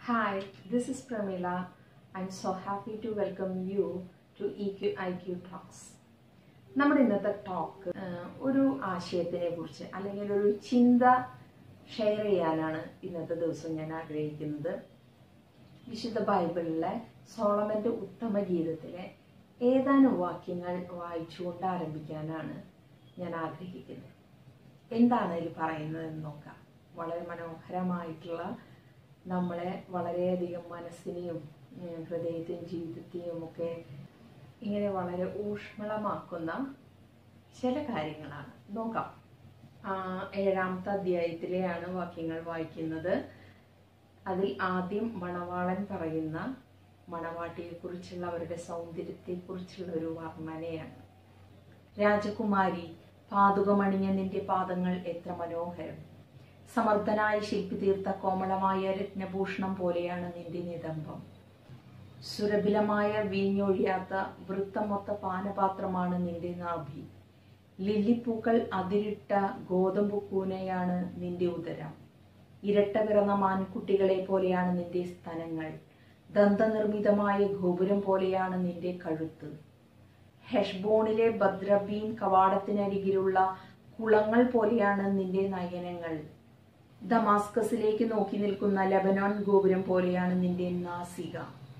Hi, this is Pramila. I'm so happy to welcome you to EQ IQ Talks. നമ്മുടെ ഇന്നത്തെ talk ഒരു ആശയത്തിനെ കുറിച്ച് അല്ലെങ്കിൽ ഒരു ചിന്ത ഷെയർ ചെയ്യാനാണ് ഇന്നത്തെ ദിവസം ഞാൻ ആഗ്രഹിക്കുന്നത് വിശുദ്ധ ബൈബിളിലെ സോളമന്റെ ഉത്തമ ഗീതത്തിലെ ഏതാനും വാക്യങ്ങൾ വായിച്ചുകൊണ്ട് ആരംഭിക്കാനാണ് ഞാൻ ആഗ്രഹിക്കുന്നത് എന്താണ് ഇതിൽ പറയുന്നതെന്ന് നോക്കാം വളരെ മനോഹരമായിട്ടുള്ള നമ്മളെ വളരെയധികം മനസ്സിനെയും ഉം, ഹൃദയത്തെയും ജീവിതത്തെയും ഒക്കെ ഇങ്ങനെ വളരെ ഊഷ്മളമാക്കുന്ന ചില കാര്യങ്ങളാണ് നോക്കാം ആ, ഏഴാമത്തെ അധ്യായത്തിലെയാണ് വാക്യങ്ങൾ വായിക്കുന്നത് അതിൽ ആദ്യം മണവാളൻ പറയുന്ന മണവാട്ടിയെക്കുറിച്ചുള്ള അവരുടെ സൗന്ദര്യത്തെക്കുറിച്ചുള്ള ഒരു വർണ്ണനയാണ് രാജകുമാരി പാതുകമണിഞ്ഞ നിന്റെ പാദങ്ങൾ എത്ര മനോഹരം സമർത്ഥനായ ശില്പി തീർത്ത കോമളമായ രത്നഭൂഷണം പോലെയാണ് നിന്റെ നിതംബം സുരഭിലമായ വീഞ്ഞൊഴിയാത്ത വൃത്തമൊത്ത പാനപാത്രമാണ് നിന്റെ നാഭി ലില്ലിപ്പൂക്കൾ അതിരിട്ട ഗോതമ്പു കൂനയാണ് നിന്റെ ഉദരം ഇരട്ട പിറന്ന മാൻകുട്ടികളെ പോലെയാണ് നിന്റെ സ്തനങ്ങൾ ദന്തനിർമ്മിതമായ ഗോപുരം പോലെയാണ് നിന്റെ കഴുത്ത് ഹെഷ്ബോണിലെ ഭദ്രബീൻ കവാടത്തിനരികിലുള്ള കുളങ്ങൾ പോലെയാണ് നിന്റെ നയനങ്ങൾ ദമാസ്കസിലേക്ക് നോക്കി നിൽക്കുന്ന ലബനോൻ ഗോപുരം പോലെയാണ് നിന്റെ നാസിക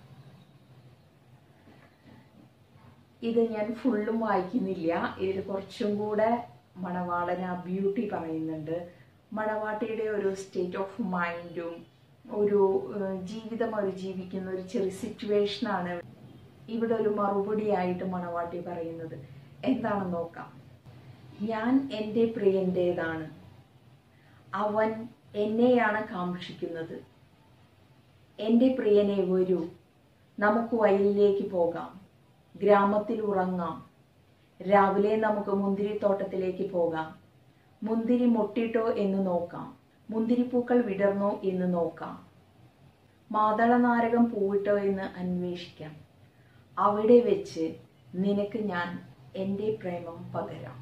ഇത് ഞാൻ ഫുള്ളും വായിക്കുന്നില്ല ഇതിൽ കുറച്ചും കൂടെ മണവാളന ബ്യൂട്ടി പറയുന്നുണ്ട് മണവാട്ടിയുടെ ഒരു സ്റ്റേറ്റ് ഓഫ് മൈൻഡും ഒരു ഏഹ്, ജീവിതം അവർ ജീവിക്കുന്ന ഒരു ചെറിയ സിറ്റുവേഷനാണ് ഇവിടെ ഒരു മറുപടിയായിട്ട് മണവാട്ടി പറയുന്നത് എന്താണെന്ന് നോക്കാം ഞാൻ എൻ്റെ പ്രിയൻ്റേതാണ് അവൻ എന്നെയാണ് കാക്ഷിക്കുന്നത് എൻ്റെ പ്രിയനെ വരൂ നമുക്ക് വയലിലേക്ക് പോകാം ഗ്രാമത്തിൽ ഉറങ്ങാം രാവിലെ നമുക്ക് മുന്തിരിത്തോട്ടത്തിലേക്ക് പോകാം മുന്തിരി മുട്ടിട്ടോ എന്ന് നോക്കാം മുന്തിരിപ്പൂക്കൾ വിടർന്നോ എന്ന് നോക്കാം മാതളനാരകം പൂവിട്ടോ എന്ന് അന്വേഷിക്കാം അവിടെ വെച്ച് നിനക്ക് ഞാൻ എൻ്റെ പ്രേമം പകരാം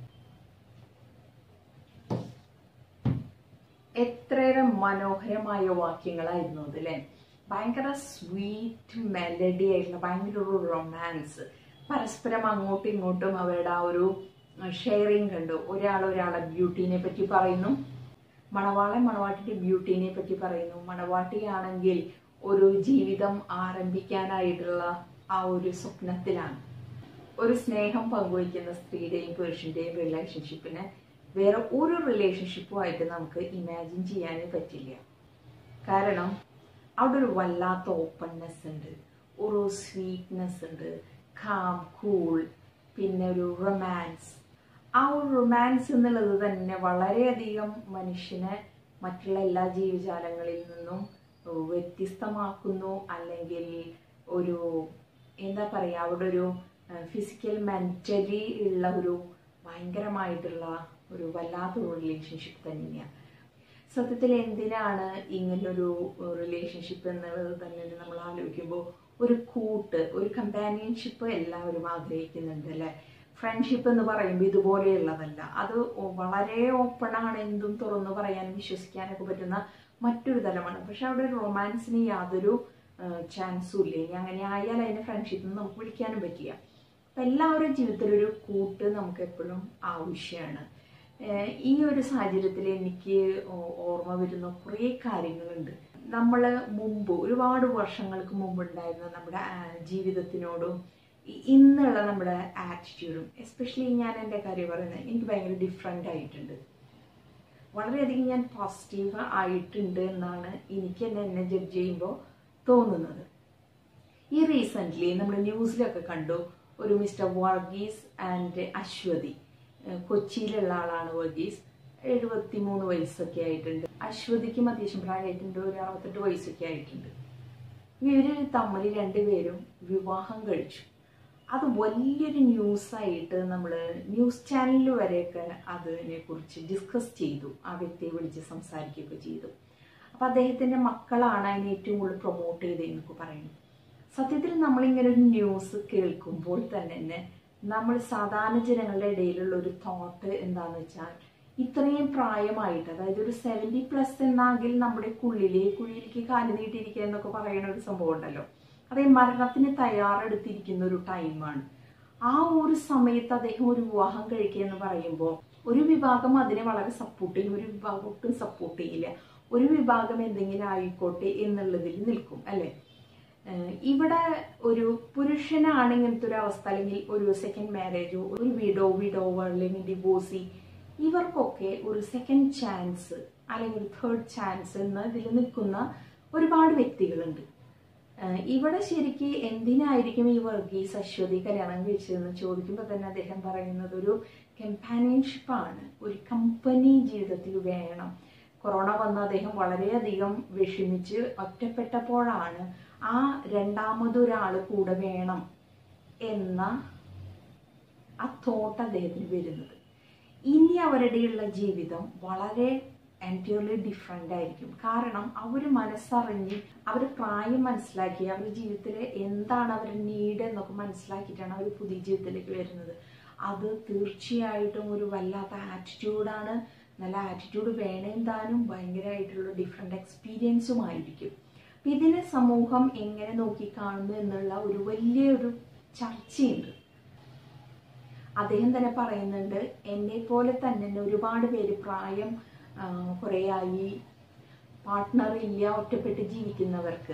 എത്രയേറെ മനോഹരമായ വാക്യങ്ങളായിരുന്നു അത് അല്ലേ ഭയങ്കര സ്വീറ്റ് മെലഡി ആയിട്ടുള്ള ഭയങ്കര ഒരു റൊമാൻസ് പരസ്പരം അങ്ങോട്ടും ഇങ്ങോട്ടും അവരുടെ ആ ഒരു ഷെയറിങ് കണ്ടു ഒരാൾ ഒരാളെ ബ്യൂട്ടീനെ പറ്റി പറയുന്നു മണവാളൻ മണവാട്ടിന്റെ ബ്യൂട്ടീനെ പറ്റി പറയുന്നു മണവാട്ടിയാണെങ്കിൽ ഒരു ജീവിതം ആരംഭിക്കാനായിട്ടുള്ള ആ ഒരു സ്വപ്നത്തിലാണ് ഒരു സ്നേഹം പങ്കുവയ്ക്കുന്ന സ്ത്രീയുടെയും പുരുഷന്റെയും റിലേഷൻഷിപ്പിനെ വേറെ ഒരു റിലേഷൻഷിപ്പുമായിട്ട് നമുക്ക് ഇമാജിൻ ചെയ്യാനേ പറ്റില്ല കാരണം അവിടെ ഒരു വല്ലാത്ത ഓപ്പൺനെസ് ഉണ്ട് ഒരു സ്വീറ്റ്നെസ് ഉണ്ട് കാം കൂൾ പിന്നെ ഒരു റൊമാൻസ് ആ ഒരു റൊമാൻസ് എന്നുള്ളത് തന്നെ വളരെയധികം മനുഷ്യനെ മറ്റുള്ള എല്ലാ ജീവജാലങ്ങളിൽ നിന്നും വ്യത്യസ്തമാക്കുന്നു അല്ലെങ്കിൽ ഒരു എന്താ പറയുക അവിടെ ഒരു ഫിസിക്കൽ മെന്റലി ഉള്ള ഒരു ഭയങ്കരമായിട്ടുള്ള ഒരു വല്ലാത്തൊരു റിലേഷൻഷിപ്പ് തന്നെയാണ് സത്യത്തിൽ എന്തിനാണ് ഇങ്ങനൊരു റിലേഷൻഷിപ്പ് എന്നുള്ളത് തന്നെ നമ്മൾ ആലോചിക്കുമ്പോൾ ഒരു കൂട്ട് ഒരു കമ്പാനിയൻഷിപ്പ് എല്ലാവരും ആഗ്രഹിക്കുന്നുണ്ട് അല്ലേ ഫ്രണ്ട്ഷിപ്പ് എന്ന് പറയുമ്പോൾ ഇതുപോലെയുള്ളതല്ല അത് വളരെ ഓപ്പൺ ആണ് എന്തും തുറന്നു പറയാനും വിശ്വസിക്കാനൊക്കെ പറ്റുന്ന മറ്റൊരു തലമാണ് പക്ഷെ അവിടെ ഒരു റൊമാൻസിന് യാതൊരു ചാൻസും ഇല്ല ഇനി അങ്ങനെ ആയാൽ അതിനെ ഫ്രണ്ട്ഷിപ്പ് എന്ന് നമുക്ക് വിളിക്കാനും പറ്റില്ല അപ്പം എല്ലാവരും ജീവിതത്തിൽ ഒരു കൂട്ട് നമുക്ക് എപ്പോഴും ആവശ്യമാണ് ഏഹ് ഈ ഒരു സാഹചര്യത്തിൽ എനിക്ക് ഓ- ഓർമ്മ വരുന്ന കുറേ കാര്യങ്ങളുണ്ട് നമ്മൾ മുമ്പ് ഒരുപാട് വർഷങ്ങൾക്ക് മുമ്പ് ഉണ്ടായിരുന്ന നമ്മുടെ ആ, ജീവിതത്തിനോടും ഇ- ഇന്നുള്ള നമ്മുടെ ആറ്റിറ്റ്യൂഡും എസ്പെഷ്യലി ഞാൻ എൻ്റെ കാര്യം പറയുന്നത് എനിക്ക് ഭയങ്കര ഡിഫറെൻ്റ് ആയിട്ടുണ്ട് വളരെയധികം ഞാൻ പോസിറ്റീവ് ആയിട്ടുണ്ട് എന്നാണ് എനിക്ക് തന്നെ എന്നെ ജഡ്ജ് ചെയ്യുമ്പോൾ തോന്നുന്നത് ഈ റീസെൻ്റ്ലി നമ്മൾ ന്യൂസിലൊക്കെ കണ്ടു ഒരു മിസ്റ്റർ വർഗീസ് ആൻഡ് അശ്വതി ഏഹ് കൊച്ചിയിലുള്ള ആളാണ് വർഗീസ് എഴുപത്തി മൂന്ന് വയസ്സൊക്കെ ആയിട്ടുണ്ട് അശ്വതിക്കും അത്യാവശ്യം പ്രായമായിട്ടുണ്ട് ഒരു അറുപത്തെട്ട് വയസ്സൊക്കെ ആയിട്ടുണ്ട് ഇവര് തമ്മിൽ രണ്ടുപേരും വിവാഹം കഴിച്ചു അത് വലിയൊരു ന്യൂസായിട്ട് നമ്മൾ ന്യൂസ് ചാനലിൽ വരെയൊക്കെ അതിനെ കുറിച്ച് ഡിസ്കസ് ചെയ്തു ആ വ്യക്തിയെ വിളിച്ച് സംസാരിക്കുകയൊക്കെ ചെയ്തു അപ്പൊ അദ്ദേഹത്തിന്റെ മക്കളാണ് അതിനെ ഏറ്റവും കൂടുതൽ പ്രൊമോട്ട് ചെയ്തതെന്നൊക്കെ പറയുന്നു സത്യത്തിൽ നമ്മളിങ്ങനെ ഒരു ന്യൂസ് കേൾക്കുമ്പോൾ തന്നെ നമ്മൾ സാധാരണ ജനങ്ങളുടെ ഇടയിലുള്ള ഒരു തോട്ട് എന്താന്ന് വെച്ചാൽ ഇത്രയും പ്രായമായിട്ട് അതായത് ഒരു സെവൻറ്റി പ്ലസ് എന്നാങ്കിൽ നമ്മുടെ കുള്ളിലെ കുഴിയിലേക്ക് കാല് നീട്ടിയിരിക്കുക എന്നൊക്കെ പറയുന്ന ഒരു സംഭവം ഉണ്ടല്ലോ അതേ മരണത്തിന് തയ്യാറെടുത്തിരിക്കുന്ന ഒരു ടൈമാണ് ആ ഒരു സമയത്ത് അദ്ദേഹം ഒരു വിവാഹം കഴിക്കുക എന്ന് പറയുമ്പോൾ ഒരു വിഭാഗം അതിനെ വളരെ സപ്പോർട്ട് ചെയ്യും ഒരു വിഭാഗം ഒട്ടും സപ്പോർട്ട് ചെയ്യില്ല ഒരു വിഭാഗം എന്തെങ്കിലും ആയിക്കോട്ടെ എന്നുള്ളതിൽ നിൽക്കും അല്ലേ ഏഹ് ഇവിടെ ഒരു പുരുഷനാണ് ഇങ്ങനത്തെ ഒരു അവസ്ഥ അല്ലെങ്കിൽ ഒരു സെക്കൻഡ് മാരേജോ ഒരു വിഡോ വിഡോവർ അല്ലെങ്കിൽ ഡിവോഴ്സി ഇവർക്കൊക്കെ ഒരു സെക്കൻഡ് ചാൻസ് അല്ലെങ്കിൽ ഒരു തേർഡ് ചാൻസ് എന്ന് ഇതിൽ നിൽക്കുന്ന ഒരുപാട് വ്യക്തികളുണ്ട് ഏഹ് ഇവിടെ ശരിക്ക് എന്തിനായിരിക്കും ഈ വർഗീസ് അശ്വതി കല്യാണം കഴിച്ചതെന്ന് ചോദിക്കുമ്പോൾ തന്നെ അദ്ദേഹം പറയുന്നത് ഒരു കമ്പാനിയൻഷിപ്പാണ് ഒരു കമ്പനി ജീവിതത്തിൽ വേണം കൊറോണ വന്ന അദ്ദേഹം വളരെയധികം വിഷമിച്ച് ഒറ്റപ്പെട്ടപ്പോഴാണ് ആ രണ്ടാമതൊരാൾ കൂടെ വേണം എന്ന ആ തോട്ട് അദ്ദേഹത്തിന് വരുന്നത് ഇനി അവരുടെയുള്ള ജീവിതം വളരെ എൻറ്റയർലി ഡിഫറെൻ്റ് ആയിരിക്കും കാരണം അവർ മനസ്സറിഞ്ഞ് അവർ പ്രായം മനസ്സിലാക്കി അവരുടെ ജീവിതത്തിൽ എന്താണ് അവരുടെ നീഡ് എന്നൊക്കെ മനസ്സിലാക്കിയിട്ടാണ് അവർ പുതിയ ജീവിതത്തിലേക്ക് വരുന്നത് അത് തീർച്ചയായിട്ടും ഒരു വല്ലാത്ത ആറ്റിറ്റ്യൂഡാണ് നല്ല ആറ്റിറ്റ്യൂഡ് വേണേം താനും ഭയങ്കരമായിട്ടുള്ള ഡിഫറെൻ്റ് എക്സ്പീരിയൻസും ആയിരിക്കും അപ്പം ഇതിനെ സമൂഹം എങ്ങനെ നോക്കിക്കാണുന്നു എന്നുള്ള ഒരു വലിയൊരു ചർച്ചയുണ്ട് അദ്ദേഹം തന്നെ പറയുന്നുണ്ട് എന്നെ പോലെ തന്നെ ഒരുപാട് പേര് പ്രായം ആ, കുറേ ആയി പാർട്ട്ണർ ഇല്ല ഒറ്റപ്പെട്ട് ജീവിക്കുന്നവർക്ക്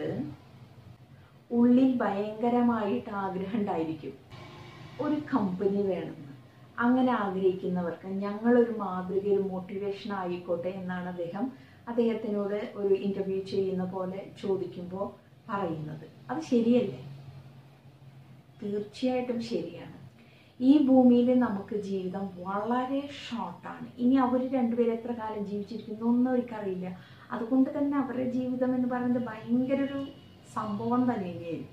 ഉള്ളിൽ ഭയങ്കരമായിട്ട് ആഗ്രഹം ഉണ്ടായിരിക്കും ഒരു കമ്പനി വേണമെന്ന് അങ്ങനെ ആഗ്രഹിക്കുന്നവർക്ക് ഞങ്ങളൊരു മാതൃക ഒരു മോട്ടിവേഷൻ ആയിക്കോട്ടെ എന്നാണ് അദ്ദേഹം അദ്ദേഹത്തിനോട് ഒരു ഇന്റർവ്യൂ ചെയ്യുന്ന പോലെ ചോദിക്കുമ്പോൾ പറയുന്നത് അത് ശരിയല്ലേ തീർച്ചയായിട്ടും ശരിയാണ് ഈ ഭൂമിയിൽ നമുക്ക് ജീവിതം വളരെ ഷോർട്ടാണ് ഇനി അവർ രണ്ടുപേരും എത്ര കാലം ജീവിച്ചിരിക്കുന്നു ഒന്നും അവർക്കറിയില്ല അതുകൊണ്ട് തന്നെ അവരുടെ ജീവിതം എന്ന് പറയുന്നത് ഭയങ്കര ഒരു സംഭവം തന്നെയായിരിക്കും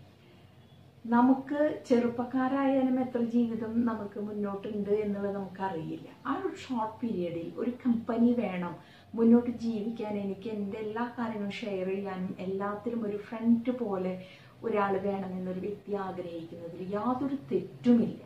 നമുക്ക് ചെറുപ്പക്കാരായാലും എത്ര ജീവിതം നമുക്ക് മുന്നോട്ടുണ്ട് എന്നുള്ളത് നമുക്കറിയില്ല ആ ഒരു ഷോർട്ട് പീരീഡിൽ ഒരു കമ്പനി വേണം മുന്നോട്ട് ജീവിക്കാൻ എനിക്ക് എൻ്റെ എല്ലാ കാര്യങ്ങളും ഷെയർ ചെയ്യാനും എല്ലാത്തിലും ഒരു ഫ്രണ്ട് പോലെ ഒരാൾ വേണമെന്നൊരു വ്യക്തി ആഗ്രഹിക്കുന്നതിൽ യാതൊരു തെറ്റുമില്ല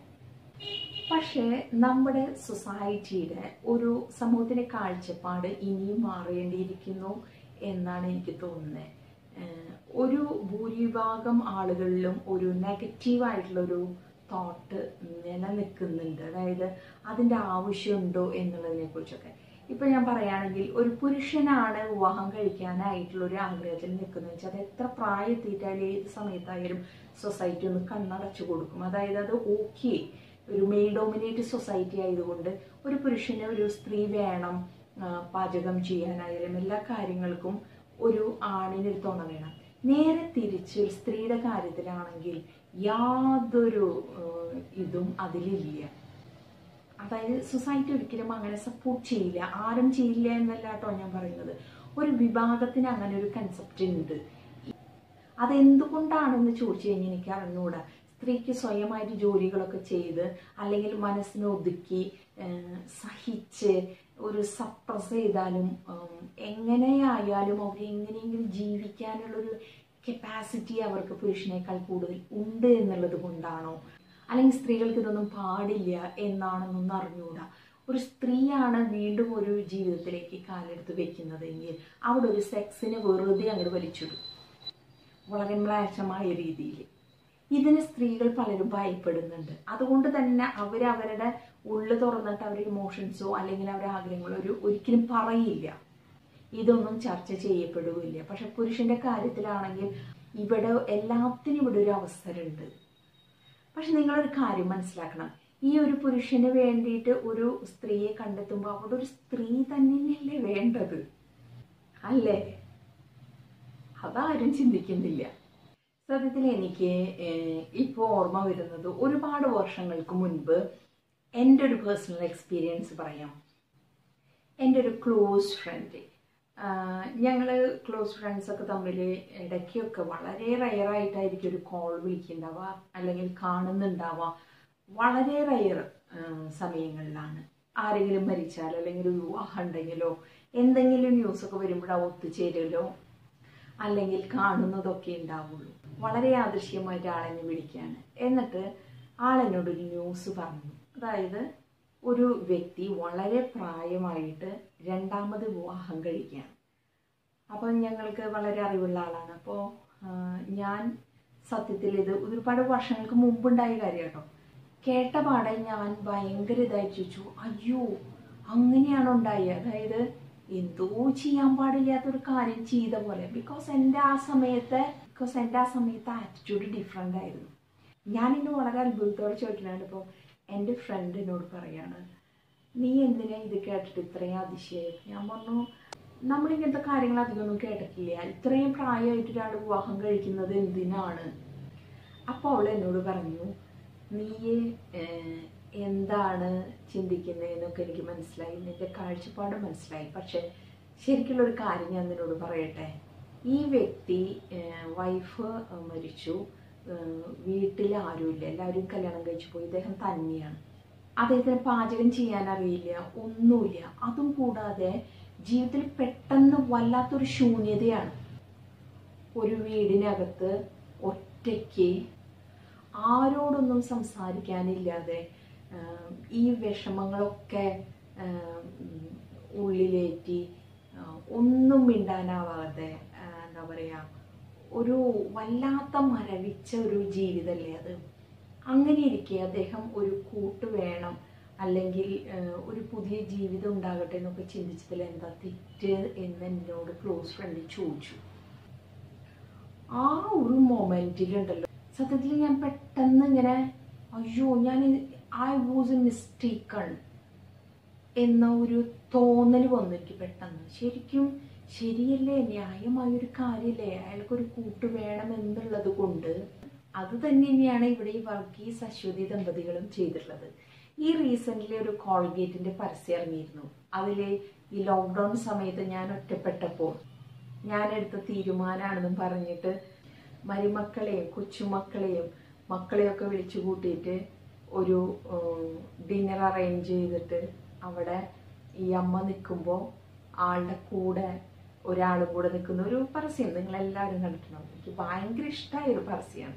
പക്ഷേ നമ്മുടെ സൊസൈറ്റിയുടെ ഒരു സമൂഹത്തിൻ്റെ കാഴ്ചപ്പാട് ഇനിയും മാറേണ്ടിയിരിക്കുന്നു എന്നാണ് എനിക്ക് തോന്നുന്നത് ഏഹ് ഒരു ഭൂരിഭാഗം ആളുകളിലും ഒരു നെഗറ്റീവായിട്ടുള്ളൊരു തോട്ട് നിലനിൽക്കുന്നുണ്ട് അതായത് അതിൻ്റെ ആവശ്യമുണ്ടോ എന്നുള്ളതിനെ കുറിച്ചൊക്കെ ഇപ്പൊ ഞാൻ പറയുകയാണെങ്കിൽ ഒരു പുരുഷനാണ് വിവാഹം കഴിക്കാനായിട്ടുള്ള ഒരു ആഗ്രഹത്തിൽ നിൽക്കുന്നത് വെച്ചാൽ അത് എത്ര പ്രായത്തിയിട്ടായാലും ഏത് സമയത്തായാലും സൊസൈറ്റി ഒന്ന് കണ്ണടച്ചു കൊടുക്കും അതായത് അത് ഓക്കെ ഒരു മെയിൽ ഡോമിനേറ്റ് സൊസൈറ്റി ആയതുകൊണ്ട് ഒരു പുരുഷന് ഒരു സ്ത്രീ വേണം ആ, പാചകം ചെയ്യാനായാലും എല്ലാ കാര്യങ്ങൾക്കും ഒരു ആണിനൊരു തുണ വേണം നേരെ തിരിച്ച് ഒരു സ്ത്രീയുടെ കാര്യത്തിലാണെങ്കിൽ യാതൊരു ആ, ഇതും അതിലില്ല അതായത് സൊസൈറ്റി ഒരിക്കലും അങ്ങനെ സപ്പോർട്ട് ചെയ്യില്ല ആരും ചെയ്യില്ല എന്നല്ല കേട്ടോ ഞാൻ പറയുന്നത് ഒരു വിഭാഗത്തിന് അങ്ങനെ ഒരു കൺസെപ്റ്റ് ഉണ്ട് അതെന്തുകൊണ്ടാണെന്ന് ചോദിച്ചു കഴിഞ്ഞാൽ എനിക്ക് അറിഞ്ഞുകൂടാ സ്ത്രീക്ക് സ്വയമായിട്ട് ജോലികളൊക്കെ ചെയ്ത് അല്ലെങ്കിൽ മനസ്സിനെ ഒതുക്കി ഏഹ്, സഹിച്ച് ഒരു സപ്രസ് ചെയ്താലും ഉം, എങ്ങനെയായാലും അവർ എങ്ങനെയെങ്കിലും ജീവിക്കാനുള്ളൊരു കപ്പാസിറ്റി അവർക്ക് പുരുഷനേക്കാൾ കൂടുതൽ ഉണ്ട് എന്നുള്ളത് കൊണ്ടാണോ അല്ലെങ്കിൽ സ്ത്രീകൾക്ക് ഇതൊന്നും പാടില്ല എന്നാണെന്നൊന്നും അറിഞ്ഞുകൂടാ ഒരു സ്ത്രീയാണ് വീണ്ടും ഒരു ജീവിതത്തിലേക്ക് കാലെടുത്ത് വെക്കുന്നതെങ്കിൽ അവിടെ ഒരു സെക്സിന് വെറുതെ അങ്ങോട്ട് വലിച്ചിടും വളരെ മ്ലേച്ഛമായ രീതിയിൽ ഇതിന് സ്ത്രീകൾ പലരും ഭയപ്പെടുന്നുണ്ട് അതുകൊണ്ട് തന്നെ അവർ അവരുടെ ഉള്ളു തുറന്നിട്ട് അവരുടെ ഇമോഷൻസോ അല്ലെങ്കിൽ അവരുടെ ആഗ്രഹങ്ങളോ ഒരു ഒരിക്കലും പറയില്ല ഇതൊന്നും ചർച്ച ചെയ്യപ്പെടുകയില്ല പക്ഷെ പുരുഷന്റെ കാര്യത്തിലാണെങ്കിൽ ഇവിടെ എല്ലാത്തിനും ഇവിടെ ഒരു അവസരമുണ്ട് പക്ഷെ നിങ്ങളൊരു കാര്യം മനസ്സിലാക്കണം ഈ ഒരു പുരുഷന് വേണ്ടിയിട്ട് ഒരു സ്ത്രീയെ കണ്ടെത്തുമ്പോൾ അവിടെ ഒരു സ്ത്രീ തന്നെയല്ലേ വേണ്ടത് അല്ലേ അതാരും ചിന്തിക്കുന്നില്ല സത്യത്തിൽ എനിക്ക് ഇപ്പോൾ ഓർമ്മ വരുന്നത് ഒരുപാട് വർഷങ്ങൾക്ക് മുൻപ് എൻ്റെ ഒരു പേഴ്സണൽ എക്സ്പീരിയൻസ് പറയാം എൻ്റെ ഒരു ക്ലോസ് ഫ്രണ്ട് ഞങ്ങൾ ക്ലോസ് ഫ്രണ്ട്സൊക്കെ തമ്മിൽ ഇടയ്ക്കൊക്കെ വളരെ റയറായിട്ടായിരിക്കും ഒരു കോൾ വിളിക്കുന്നുണ്ടാവുക അല്ലെങ്കിൽ കാണുന്നുണ്ടാവുക വളരെ റയർ സമയങ്ങളിലാണ് ആരെങ്കിലും മരിച്ചാൽ അല്ലെങ്കിൽ ഒരു വിവാഹം ഉണ്ടെങ്കിലോ എന്തെങ്കിലും ന്യൂസൊക്കെ വരുമ്പോഴാ ഒത്തുചേരലോ അല്ലെങ്കിൽ കാണുന്നതൊക്കെ ഉണ്ടാവുള്ളൂ വളരെ യാദൃശ്യമായിട്ട് ആളെന്നെ വിളിക്കുകയാണ് എന്നിട്ട് ആളെന്നോടൊരു ന്യൂസ് പറഞ്ഞു അതായത് ഒരു വ്യക്തി വളരെ പ്രായമായിട്ട് രണ്ടാമത് വിവാഹം കഴിക്കുകയാണ് അപ്പം ഞങ്ങൾക്ക് വളരെ അറിവുള്ള ആളാണ് അപ്പോൾ ഞാൻ സത്യത്തിൽ ഇത് ഒരുപാട് വർഷങ്ങൾക്ക് മുമ്പുണ്ടായ കാര്യം കേട്ടോ കേട്ട പാടെ ഞാൻ ഭയങ്കര ഇതായി ചോദിച്ചു അയ്യോ അങ്ങനെയാണോ ഉണ്ടായി അതായത് എന്തോ ചെയ്യാൻ പാടില്ലാത്തൊരു കാര്യം ചെയ്ത പോലെ ബിക്കോസ് എൻ്റെ ആ സമയത്തെ ബിക്കോസ് എൻ്റെ ആ സമയത്തെ ആറ്റിറ്റ്യൂഡ് ഡിഫറെൻ്റ് ആയിരുന്നു ഞാനിന്ന് വളരെ അത്ഭുതത്തോടെ ചോദിക്കുന്നുണ്ട് ഇപ്പോൾ എൻ്റെ ഫ്രണ്ട് എന്നോട് പറയാണ് നീ എന്തിനാ ഇത് കേട്ടിട്ട് ഇത്രയും അതിശയം ഞാൻ പറഞ്ഞു നമ്മളിങ്ങനത്തെ കാര്യങ്ങൾ അധികമൊന്നും കേട്ടിട്ടില്ല ഇത്രയും പ്രായമായിട്ട് ഒരാൾ വിവാഹം കഴിക്കുന്നത് എന്തിനാണ് അപ്പോൾ അവൾ എന്നോട് പറഞ്ഞു നീ ഏഹ്, എന്താണ് ചിന്തിക്കുന്നതെന്നൊക്കെ എനിക്ക് മനസ്സിലായി നിന്റെ കാഴ്ചപ്പാട് മനസ്സിലായി പക്ഷെ ശരിക്കുള്ളൊരു കാര്യം ഞാൻ നിന്നോട് പറയട്ടെ ഈ വ്യക്തി വൈഫ് മരിച്ചു ഏഹ്, വീട്ടിൽ ആരുമില്ല എല്ലാവരും കല്യാണം കഴിച്ചു പോയി ഇദ്ദേഹം തന്നെയാണ് അദ്ദേഹത്തിന് പാചകം ചെയ്യാൻ അറിയില്ല ഒന്നുമില്ല അതും കൂടാതെ ജീവിതത്തിൽ പെട്ടെന്ന് വല്ലാത്തൊരു ശൂന്യതയാണ് ഒരു വീടിനകത്ത് ഒറ്റയ്ക്ക് ആരോടൊന്നും സംസാരിക്കാനില്ലാതെ ആഹ്, ഈ വിഷമങ്ങളൊക്കെ ആഹ്, ഉം, ഉള്ളിലേറ്റി ആഹ്, ഒന്നും മിണ്ടാനാവാതെ ആഹ്, എന്താ പറയുക ഒരു വല്ലാത്ത മരവിച്ച ഒരു ജീവിതമല്ലേ അത് അങ്ങനെ ഇരിക്കെ അദ്ദേഹം ഒരു കൂട്ട് വേണം അല്ലെങ്കിൽ ആഹ്, ഒരു പുതിയ ജീവിതം ഉണ്ടാകട്ടെ എന്നൊക്കെ ചിന്തിച്ചതിൽ എന്താ തെറ്റ് എന്ന് എന്നോട് ക്ലോസ് ഫ്രണ്ട് ചോദിച്ചു ആ ഒരു മൊമെന്റിലുണ്ടല്ലോ സത്യത്തിൽ ഞാൻ പെട്ടെന്ന് ഇങ്ങനെ അയ്യോ ഞാൻ ഐ വാസ് എ മിസ്റ്റേക്കൺ എന്ന ഒരു തോന്നൽ വന്നു എനിക്ക് പെട്ടെന്ന് ശരിക്കും ശരിയല്ലേ ന്യായമായ ഒരു കാര്യമല്ലേ അയാൾക്കൊരു കൂട്ട് വേണം എന്നുള്ളത് കൊണ്ട് അത് തന്നെ തന്നെയാണ് ഇവിടെ ഈ വർഗീസ് അശ്വതി ദമ്പതികളും ചെയ്തിട്ടുള്ളത് ഈ റീസെന്റ് ഒരു കോൾഗേറ്റിന്റെ പരസ്യം ഇറങ്ങിയിരുന്നു അതിൽ ഈ ലോക്ക്ഡൌൺ സമയത്ത് ഞാൻ ഒറ്റപ്പെട്ടപ്പോൾ ഞാൻ എടുത്ത തീരുമാനമാണെന്നും പറഞ്ഞിട്ട് മരുമക്കളെയും കൊച്ചുമക്കളെയും മക്കളെയൊക്കെ വിളിച്ചു കൂട്ടിയിട്ട് ഒരു ഡിന്നർ അറേഞ്ച് ചെയ്തിട്ട് അവിടെ ഈ അമ്മ നിൽക്കുമ്പോൾ ആളുടെ കൂടെ ഒരാളും കൂടെ നിൽക്കുന്ന ഒരു പരസ്യം നിങ്ങൾ എല്ലാവരും കണ്ടിട്ടുണ്ടാവും എനിക്ക് ഭയങ്കര ഇഷ്ടമായ ഒരു പരസ്യമാണ്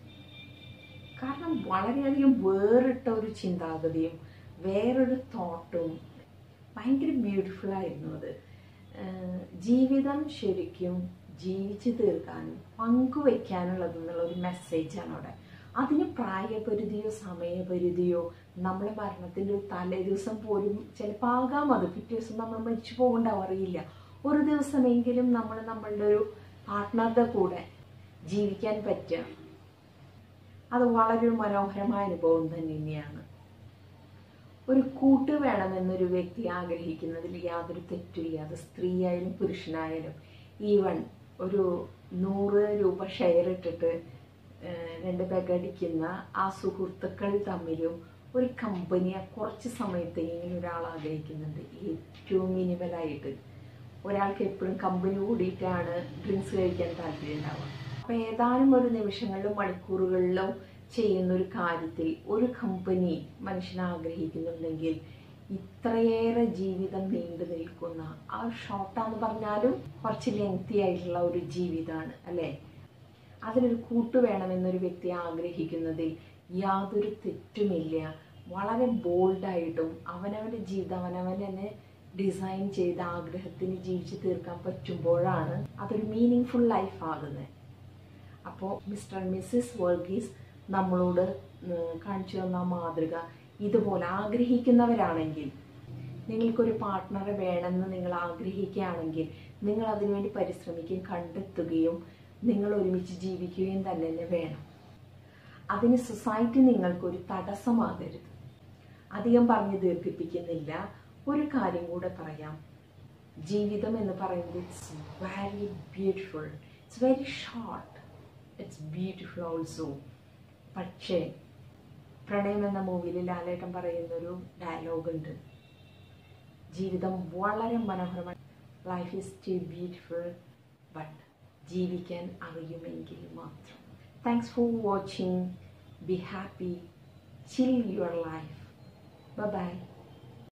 കാരണം വളരെയധികം വേറിട്ട ഒരു ചിന്താഗതിയും വേറൊരു തോട്ടും ഭയങ്കര ബ്യൂട്ടിഫുൾ ആയിരുന്നു അത് ഏഹ് ജീവിതം ശരിക്കും ജീവിച്ചു തീർക്കാനും പങ്കുവെക്കാനുള്ളത് എന്നുള്ള ഒരു മെസ്സേജാണ് അവിടെ അതിന് പ്രായപരിധിയോ സമയപരിധിയോ നമ്മളെ മരണത്തിൻ്റെ ഒരു തലേ ദിവസം പോലും ചിലപ്പോൾ ആകാം അത് പിറ്റേ ദിവസം നമ്മൾ മരിച്ചു പോകണ്ടാവും അറിയില്ല ഒരു ദിവസമെങ്കിലും നമ്മൾ നമ്മളുടെ ഒരു പാർട്ട്ണറുടെ കൂടെ ജീവിക്കാൻ പറ്റുക അത് വളരെ ഒരു മനോഹരമായ അനുഭവം തന്നെ തന്നെയാണ് ഒരു കൂട്ട് വേണമെന്നൊരു വ്യക്തി ആഗ്രഹിക്കുന്നതിൽ യാതൊരു തെറ്റില്ല അത് സ്ത്രീയായാലും പുരുഷനായാലും ഈവൺ ഒരു നൂറ് രൂപ ഷെയർ ഇട്ടിട്ട് ഏഹ്, രണ്ട് ബെഗടിക്കുന്ന ആ സുഹൃത്തുക്കൾ തമ്മിലും ഒരു കമ്പനിയെ കുറച്ച് സമയത്തെങ്കിലും ഒരാൾ ആഗ്രഹിക്കുന്നുണ്ട് ഏറ്റവും മിനിമലായിട്ട് ഒരാൾക്ക് എപ്പോഴും കമ്പനി കൂടിയിട്ടാണ് ഡ്രിങ്ക്സ് കഴിക്കാൻ താല്പര്യം ഉണ്ടാവുക അപ്പൊ ഏതാനും ഒരു നിമിഷങ്ങളിലോ മണിക്കൂറുകളിലോ ചെയ്യുന്ന ഒരു കാര്യത്തിൽ ഒരു കമ്പനി മനുഷ്യൻ ആഗ്രഹിക്കുന്നുണ്ടെങ്കിൽ ഇത്രയേറെ ജീവിതം നീണ്ടു നിൽക്കുന്ന ആ ഷോർട്ടാന്ന് പറഞ്ഞാലും കുറച്ച് ലെങ്തി ആയിട്ടുള്ള ഒരു ജീവിതമാണ് അല്ലേ അതിനൊരു കൂട്ട് വേണമെന്നൊരു വ്യക്തി ആഗ്രഹിക്കുന്നതിൽ യാതൊരു തെറ്റുമില്ല വളരെ ബോൾഡായിട്ടും അവനവൻ്റെ ജീവിതം അവനവൻ തന്നെ ഡിസൈൻ ചെയ്ത ആഗ്രഹത്തിന് ജീവിച്ചു തീർക്കാൻ പറ്റുമ്പോഴാണ് അതൊരു മീനിങ് ഫുൾ ലൈഫ് ആകുന്നത് അപ്പോൾ മിസ്റ്റർ മിസ്സിസ് വർഗീസ് നമ്മളോട് ഉം, കാണിച്ചു തന്ന ആ മാതൃക ഇതുപോലെ ആഗ്രഹിക്കുന്നവരാണെങ്കിൽ നിങ്ങൾക്കൊരു പാർട്ട്ണറെ വേണമെന്ന് നിങ്ങൾ ആഗ്രഹിക്കുകയാണെങ്കിൽ നിങ്ങൾ അതിനുവേണ്ടി പരിശ്രമിക്കുകയും കണ്ടെത്തുകയും നിങ്ങൾ ഒരുമിച്ച് ജീവിക്കുകയും തന്നെ തന്നെ വേണം അതിന് സൊസൈറ്റി നിങ്ങൾക്കൊരു തടസ്സമാകരുത് അധികം പറഞ്ഞ് ദീർഘിപ്പിക്കുന്നില്ല ഒരു കാര്യം കൂടെ പറയാം ജീവിതം എന്ന് പറയുന്നത് it's very beautiful it's very short it's beautiful also പക്ഷേ പ്രണയം എന്ന മൂവിയിൽ ലാലേട്ടൻ പറയുന്നൊരു ഡയലോഗ് ഉണ്ട് ജീവിതം വളരെ മനോഹരമാണ് life is too beautiful but ജീവിക്കാൻ അറിയുമെങ്കിൽ മാത്രം thanks for watching be happy chill your life by